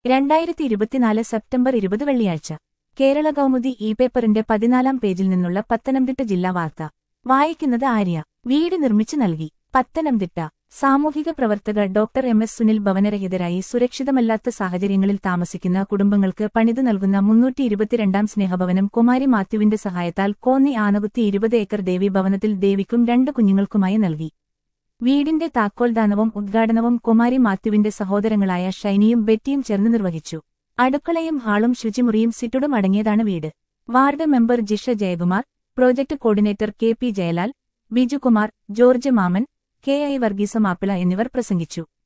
രണ്ടായിരത്തി ഇരുപത്തിനാല് സെപ്റ്റംബർ ഇരുപത് വെള്ളിയാഴ്ച കേരള കൗമുദി ഇ പേപ്പറിന്റെ പതിനാലാം പേജിൽ നിന്നുള്ള പത്തനംതിട്ട ജില്ലാ വാർത്ത വായിക്കുന്നത് ആര്യ വീട് നിർമ്മിച്ചു നൽകി പത്തനംതിട്ട സാമൂഹിക പ്രവർത്തക ഡോക്ടർ എം എസ് സുനിൽ ഭവനരഹിതരായി സുരക്ഷിതമല്ലാത്ത സാഹചര്യങ്ങളിൽ താമസിക്കുന്ന കുടുംബങ്ങൾക്ക് പണിതു നൽകുന്ന മുന്നൂറ്റി ഇരുപത്തിരണ്ടാം സ്നേഹഭവനം കുമാരി മാത്യുവിന്റെ സഹായത്താൽ കോന്നി ആനകുത്തി ഇരുപത് ഏക്കർ ദേവി ഭവനത്തിൽ ദേവിക്കും രണ്ട് കുഞ്ഞുങ്ങൾക്കുമായി നൽകി വീടിന്റെ താക്കോൽദാനവും ഉദ്ഘാടനവും കുമാരി മാത്യുവിന്റെ സഹോദരങ്ങളായ ഷൈനിയും ബെറ്റിയും ചേർന്ന് നിർവഹിച്ചു അടുക്കളയും ഹാളും ശുചിമുറിയും സിറ്റുടും അടങ്ങിയതാണ് വീട് ward member Jisha Jayakumar project coordinator K P Jayalal Bijukumar George Maman K I Varghese Mappila എന്നിവർ പ്രസംഗിച്ചു